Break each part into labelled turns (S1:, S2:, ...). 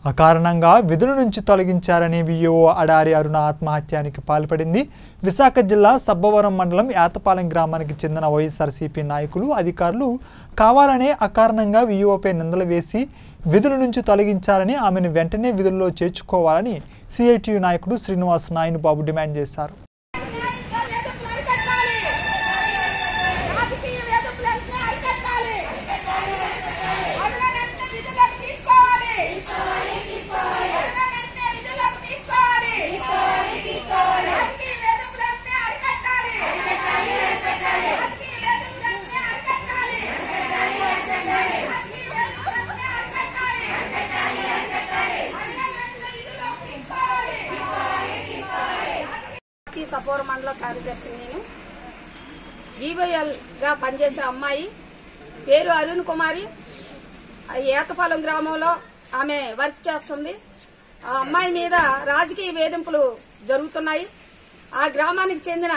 S1: అకారణంగా విధుల నుంచి తొలగించారని విఈఓ అడారి అరుణ ఆత్మహత్యానికి పాల్పడింది విశాఖ జిల్లా సబ్బవరం మండలం యాతపాలెం గ్రామానికి చెందిన వైఎస్ఆర్సీపీ నాయకులు అధికారులు కావాలనే అకారణంగా విఈఓపై నిందలు వేసి విధుల నుంచి తొలగించారని ఆమెను వెంటనే విధుల్లో చేర్చుకోవాలని సిఐటియు నాయకుడు శ్రీనివాస్ నాయను బాబు డిమాండ్ చేశారు
S2: వేధింపులు అరికట్టాలి రాజకీయ వేధింపులన్నీ అరికట్టాలి అరుణనంటే విధులకు తీసుకోవాలి అరుణనంటే విధులకు తీసుకోవాలి రాజకీయ వేధింపులన్నీ అరికట్టాలి రాజకీయ వేధింపులన్నీ అరికట్టాలి రాజకీయ వేధింపులన్నీ అరికట్టాలి అరుణనంటే విధులకు తీసుకోవాలి
S3: పార్టీ సపోర్ మండల కార్యదర్శి నేను గా పనిచేసే అమ్మాయి పేరు అరుణ్ కుమారి ఆ ఏతపాలెం గ్రామంలో ఆమె వర్క్ చేస్తుంది ఆ అమ్మాయి మీద రాజకీయ వేధింపులు జరుగుతున్నాయి ఆ గ్రామానికి చెందిన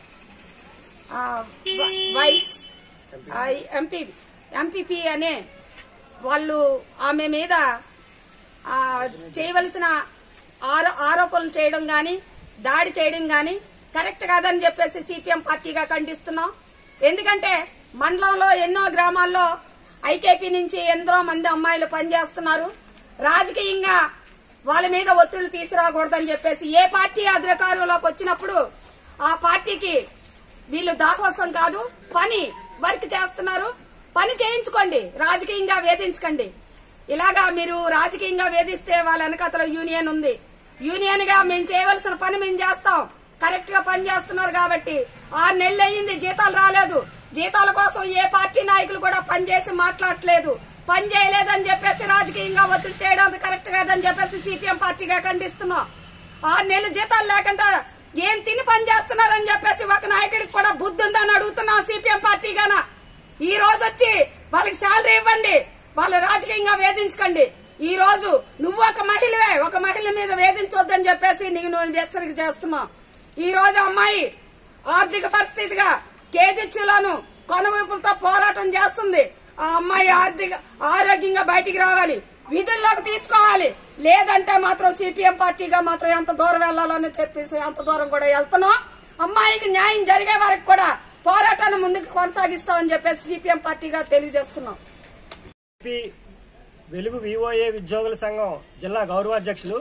S3: ఆ, వ- వైస్ ఆ, ఎంపీ ఎంపీపీ అనే వాళ్ళు ఆమె మీద ఆ, చేయవలసిన ఆరో ఆరోపణలు చేయడం గాని దాడి చేయడం గాని కరెక్ట్ కాదని చెప్పేసి సిపిఎం పార్టీగా ఖండిస్తున్నాం ఎందుకంటే మండలంలో ఎన్నో గ్రామాల్లో ఐకేపీ నుంచి ఎంతో మంది అమ్మాయిలు పనిచేస్తున్నారు రాజకీయంగా వాళ్ళ మీద ఒత్తిళ్లు తీసుకురాకూడదని చెప్పేసి ఏ పార్టీ అధికారంలోకి వచ్చినప్పుడు ఆ పార్టీకి వీళ్ళు దాహవసం కాదు పని వర్క్ చేస్తున్నారు పని చేయించుకోండి రాజకీయంగా వేధించకండి ఇలాగా మీరు రాజకీయంగా వేధిస్తే వాళ్ళ వెనకతల యూనియన్ ఉంది యూనియన్ గా మేము చేయవలసిన పని మేము చేస్తాం కరెక్ట్ గా పని చేస్తున్నారు కాబట్టి ఆరు నెలలు అయ్యింది జీతాలు రాలేదు జీతాల కోసం ఏ పార్టీ నాయకులు కూడా పని చేసి మాట్లాడట్లేదు పని చేయలేదని చెప్పేసి రాజకీయంగా ఒత్తిడి చేయడం అది కరెక్ట్ కాదని చెప్పేసి సిపిఎం పార్టీగా ఖండిస్తున్నాం ఆరు నెలలు జీతాలు లేకుండా ఏం తిని పని చేస్తున్నారని చెప్పేసి ఒక నాయకుడికి కూడా బుద్ధి ఉందని అడుగుతున్నాం సిపిఎం పార్టీగాన ఈ రోజు వచ్చి వాళ్ళకి శాలరీ ఇవ్వండి వాళ్ళు రాజకీయంగా వేధించకండి ఈ రోజు నువ్వు ఒక మహిళవే ఒక మహిళ మీద వేధించొద్దని చెప్పేసి నేను హెచ్చరిక చేస్తున్నా ఈ రోజు అమ్మాయి ఆర్థిక పరిస్థితిగా కేజెచ్లోను కొనవైపులతో పోరాటం చేస్తుంది ఆ అమ్మాయి ఆర్థిక ఆరోగ్యంగా బయటికి రావాలి విధుల్లోకి తీసుకోవాలి లేదంటే మాత్రం సిపిఎం పార్టీగా మాత్రం ఎంత దూరం వెళ్లాలని చెప్పేసి అంత దూరం కూడా వెళ్తున్నాం అమ్మాయికి న్యాయం జరిగే వరకు కూడా పోరాటాన్ని ముందుకు కొనసాగిస్తామని చెప్పేసి సిపిఎం పార్టీగా తెలియజేస్తున్నాం
S4: ఏపీ వెలుగు వివోఏ ఉద్యోగుల సంఘం జిల్లా గౌరవాధ్యక్షులు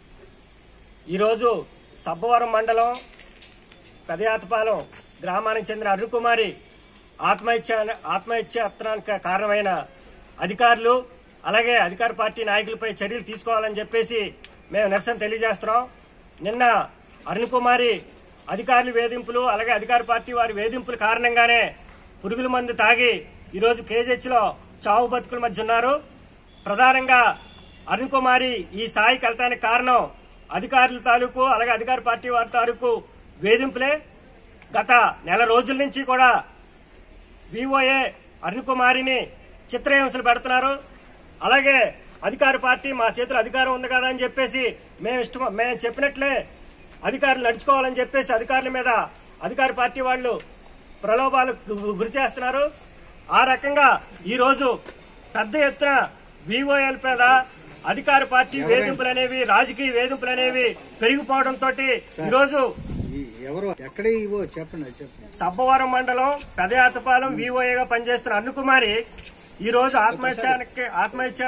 S4: ఈరోజు సబ్బవరం మండలం పెదయాతపాలెం గ్రామానికి చెందిన అరుకుమారి ఆత్మహత్య ఆత్మహత్యానికి కారణమైన అధికారులు అలాగే అధికార పార్టీ నాయకులపై చర్యలు తీసుకోవాలని చెప్పేసి మేము నిరసన తెలియజేస్తున్నాం నిన్న అరుణ్ కుమారి అధికారుల వేధింపులు అలాగే అధికార పార్టీ వారి వేధింపుల కారణంగానే పురుగుల మందు తాగి ఈరోజు కేజెచ్లో చావు బతుకుల మధ్య ఉన్నారు ప్రధానంగా అరుణ్ కుమారి ఈ స్థాయికి వెళ్ళటానికి కారణం అధికారుల తాలూకు అలాగే అధికార పార్టీ వారి తాలూకు వేధింపులే గత నెల రోజుల నుంచి కూడా వివోఏ అరుణ్ కుమారిని చిత్రహింసలు పెడుతున్నారు అలాగే అధికార పార్టీ మా చేతిలో అధికారం ఉంది కదా అని చెప్పేసి మేము ఇష్టం మేము చెప్పినట్లే అధికారులు నడుచుకోవాలని చెప్పేసి అధికారుల మీద అధికార పార్టీ వాళ్ళు ప్రలోభాలకు గురి చేస్తున్నారు ఆ రకంగా ఈ రోజు పెద్ద ఎత్తున వివోఎల్ మీద అధికార పార్టీ వేధింపులు అనేవి రాజకీయ వేధింపులు అనేవి పెరిగిపోవడంతో ఈరోజు
S5: ఈ ఎవరు ఎక్కడ ఇవో చెప్పండి చెప్పండి
S4: సబ్బవరం మండలం పెదయాతపాలెం వివోఏగా పనిచేస్తున్న అన్నుకుమారి ఈ రోజు ఆత్మహత్యానికి ఆత్మహత్య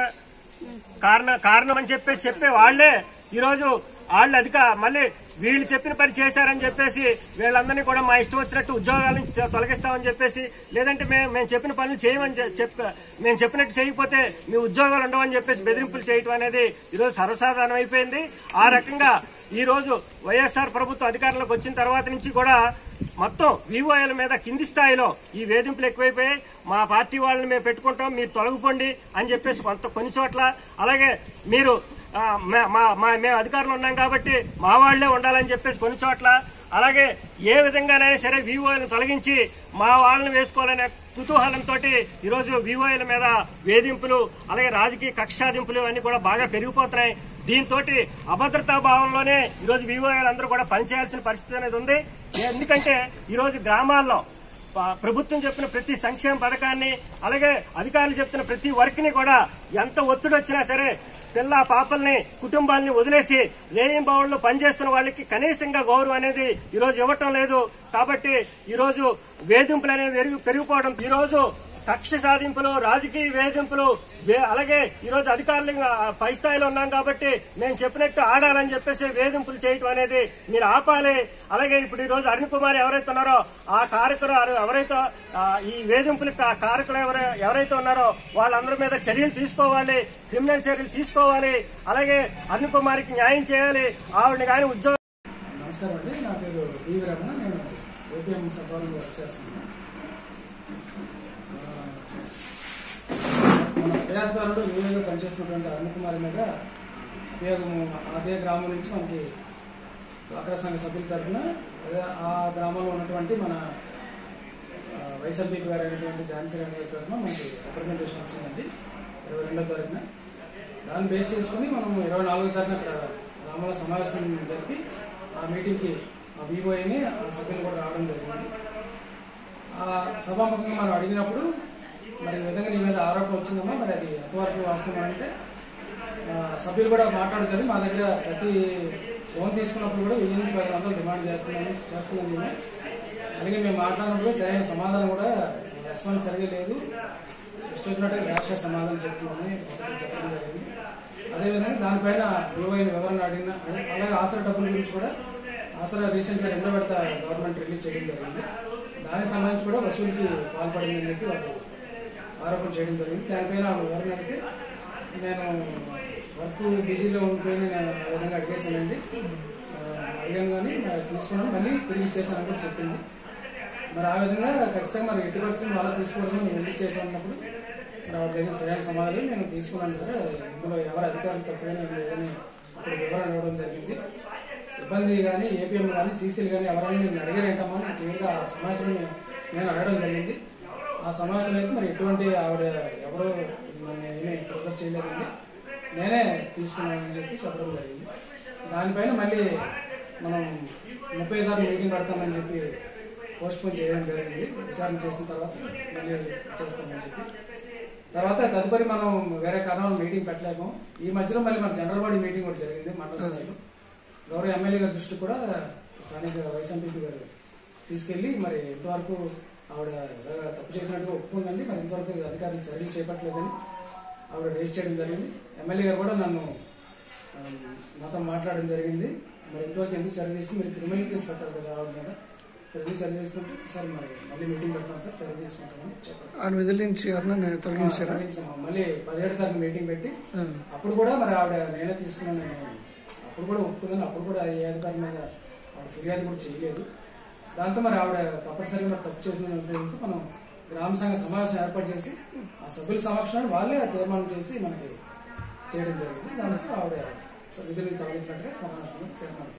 S4: కారణ కారణం అని చెప్పి చెప్పే వాళ్లే ఈ రోజు వాళ్ళు అధిక మళ్ళీ వీళ్ళు చెప్పిన పని చేశారని చెప్పేసి వీళ్ళందరినీ కూడా మా ఇష్టం వచ్చినట్టు ఉద్యోగాల నుంచి తొలగిస్తామని చెప్పేసి లేదంటే మేము మేము చెప్పిన పనులు చేయమని చె- చెప్ప మేము చెప్పినట్టు చేయకపోతే మీ ఉద్యోగాలు ఉండవని చెప్పేసి బెదిరింపులు చేయటం అనేది ఈరోజు సర్వసాధారణం అయిపోయింది ఆ రకంగా ఈ రోజు వైఎస్ఆర్ ప్రభుత్వం అధికారంలోకి వచ్చిన తర్వాత నుంచి కూడా మొత్తం వివోఎల మీద కింది స్థాయిలో ఈ వేధింపులు ఎక్కువైపోయాయి మా పార్టీ వాళ్ళని మేము పెట్టుకుంటాం మీరు తొలగిపోండి అని చెప్పేసి కొంత కొన్ని చోట్ల అలాగే మీరు ఆ, మే- మా మా- మేము అధికారంలో ఉన్నాం కాబట్టి మా వాళ్లే ఉండాలని చెప్పేసి కొన్ని చోట్ల అలాగే ఏ విధంగానైనా సరే వివోలను తొలగించి మా వాళ్ళని వేసుకోవాలనే కుతూహలంతో ఈరోజు వివోల మీద వేధింపులు అలాగే రాజకీయ కక్షాదింపులు అన్ని కూడా బాగా పెరిగిపోతున్నాయి దీంతో అభద్రతా భావంలోనే ఈరోజు వివోఏలు అందరూ కూడా పనిచేయాల్సిన పరిస్థితి అనేది ఉంది ఎందుకంటే ఈరోజు గ్రామాల్లో ప- ప్రభుత్వం చెప్పిన ప్రతి సంక్షేమ పథకాన్ని అలాగే అధికారులు చెప్తున్న ప్రతి వర్క్ ని కూడా ఎంత ఒత్తిడి వచ్చినా సరే పిల్ల పాపల్ని కుటుంబాలని వదిలేసి లేయం బావుల్లో పనిచేస్తున్న వాళ్ళకి కనీసంగా గౌరవం అనేది ఈ రోజు ఇవ్వటం లేదు కాబట్టి ఈ రోజు వేధింపులు అనేవి పెరిగి- పెరిగిపోవడం ఈ రోజు కక్ష సాధింపులు రాజకీయ వేధింపులు వే- అలాగే ఈ రోజు అధికారులు ఇంకా పై స్థాయిలో ఉన్నాం కాబట్టి మేము చెప్పినట్టు ఆడాలని చెప్పేసి వేధింపులు చేయటం అనేది మీరు ఆపాలి అలాగే ఇప్పుడు ఈ రోజు అరుణ్ కుమార్ ఎవరైతే ఉన్నారో ఆ కారకులు ఎవరైతే ఆ, ఈ వేధింపులు కారకులు ఎవరై- ఎవరైతే ఉన్నారో వాళ్ళందరి మీద చర్యలు తీసుకోవాలి క్రిమినల్ చర్యలు తీసుకోవాలి అలాగే అరుణ్ కుమార్కి న్యాయం చేయాలి ఆవిడని కానీ ఉద్యోగం
S6: నమస్కారం అండి నా పేరు డి రమణ నేను ఏపీఎం సభలో వర్క్ చేస్తున్నాను ఆ, మన ప్రయాసకారుడు యూఏలో పనిచేస్తున్నటువంటి అరుణ్ కుమార్ మీద ఉపయోగం అదే గ్రామం నుంచి మనకి అగ్ర సంఘ సభ్యుల తరఫున అదే ఆ గ్రామంలో ఉన్నటువంటి మన ఆ, వైఎస్ఆర్పీ గారు అయినటువంటి ఝాన్సీ రాణి గారి తరఫున మనకి రిప్రజెంటేషన్ వచ్చిందండి ఇరవై రెండో తారీఖున దాన్ని బేస్ చేసుకుని మనం ఇరవై నాలుగో తారీఖున అక్కడ గ్రామంలో సమావేశం జరిపి ఆ మీటింగ్కి ఆ వివోఏని ఆ సభ్యులు కూడా రావడం జరిగింది ఆ సభాముఖంగా మనం అడిగినప్పుడు మరి ఈ విధంగా నీ మీద ఆరోపణ వచ్చిందమ్మా మరి అది ఎంతవరకు వాస్తవం అంటే ఆ, సభ్యులు కూడా మాట్లాడుతారు మా దగ్గర ప్రతి లోన్ తీసుకున్నప్పుడు కూడా వెయ్యి నుంచి పది వందలు డిమాండ్ చేస్తున్నాను చేస్తున్నాను మేము అలాగే మేము మాట్లాడినప్పుడు సరైన సమాధానం కూడా రెస్పాన్స్ సరిగా లేదు ఇష్టం వచ్చినట్టుగా ర్యాష్ సమాధానం చెప్తున్నామని ఒకటి చెప్పడం జరిగింది అదేవిధంగా దానిపైన విలువైన వివరణ అడిగిన అలాగే ఆసరా డబ్బుల గురించి కూడా ఆసరా రీసెంట్గా రెండో విడత గవర్నమెంట్ రిలీజ్ చేయడం జరిగింది దానికి సంబంధించి కూడా వసూలుకి పాల్పడిందని చెప్పి వాళ్ళు ఆరోపణ చేయడం జరిగింది దానిపైన ఆమె వివరణ అడిగితే నేను వర్క్ బిజీలో ఉండిపోయిన నేను ఆ విధంగా అడిగేశానండి ఆ, అడిగాను కానీ మరి తీసుకున్నాను మళ్ళీ తిరిగి ఇచ్చేసానని కూడా చెప్పింది మరి ఆ విధంగా ఖచ్చితంగా మరి ఎట్టి పరిస్థితులు అలా తీసుకోవడం నేను ఎందుకు చేశాను అన్నప్పుడు మరి ఆవిడ దగ్గర సరైన సమాధానం నేను తీసుకున్నాను సరే ఇందులో ఎవరు అధికారులు తప్పైనా ఏం లేదని అప్పుడు వివరణ ఇవ్వడం జరిగింది సిబ్బంది కానీ ఏపీఎం కానీ సీసీలు కానీ ఎవరైనా నేను అడిగారేంటమ్మా అని క్లియర్గా ఆ సమావేశంలో నేను- నేను అడగడం జరిగింది ఆ సమావేశంలో అయితే మరి ఎటువంటి ఆవిడ ఎవరు నన్ను ఏమీ ప్రిజర్ చేయలేదండి నేనే తీసుకున్నానని చెప్పి చెప్పడం జరిగింది దానిపైన మళ్ళీ మనం ముప్పై తారీఖు మీటింగ్ పెడతామని చెప్పి పోస్ట్ పోన్ చేయడం జరిగింది విచారణ చేసిన తర్వాత మళ్ళీ చేస్తామని చెప్పి తర్వాత తదుపరి మనం వేరే కారణాలు మీటింగ్ పెట్టలేము ఈ మధ్యలో మళ్ళీ మన జనరల్ బాడీ మీటింగ్ కూడా జరిగింది మండల స్థాయిలో గౌరవ ఎమ్మెల్యే గారి దృష్టి కూడా స్థానిక వైఎస్ఎంపీ గారు తీసుకెళ్లి మరి ఎంతవరకు ఆవిడ తప్పు చేసినట్టుగా ఒప్పుకుందండి మరి ఇంతవరకు అధికారులు చర్యలు చేపట్టలేదని ఆవిడ రేజ్ చేయడం జరిగింది ఎమ్మెల్యే గారు కూడా నన్ను ఆ, నాతో మాట్లాడడం జరిగింది మరి ఇంతవరకు ఎందుకు చర్య తీసుకుని మీరు క్రిమినల్ కేసు పెట్టారు కదా ఆవిడ మీద మరి ఎందుకు చర్య తీసుకుంటే సార్ మరి మళ్ళీ మీటింగ్ పెడతాం సార్ చర్య తీసుకుంటామని చెప్పారు
S7: ఆయన విధుల నుంచి ఎవరన్నా తొలగించారా
S6: తొలగించాము. మళ్ళీ పదిహేడు తారీఖు మీటింగ్ పెట్టి అప్పుడు కూడా మరి ఆవిడ నేనే తీసుకున్నాను నేను. అప్పుడు కూడా ఒప్పుకుందని అప్పుడు కూడా ఏ అధికారి మీద ఆవిడ ఫిర్యాదు కూడా చేయలేదు దాంతో మరి ఆవిడ తప్పనిసరిగా మరి తప్పు చేసిన ఉద్దేశంతో మనం గ్రామ సంఘ సమావేశం ఏర్పాటు చేసి ఆ సభ్యుల సమక్షంలో వాళ్ళే ఆ తీర్మానం చేసి మనకి చేయడం జరిగింది దాంతో ఆవిడ విధులు తొలగించినట్టుగా సమావేశంలో తీర్మానం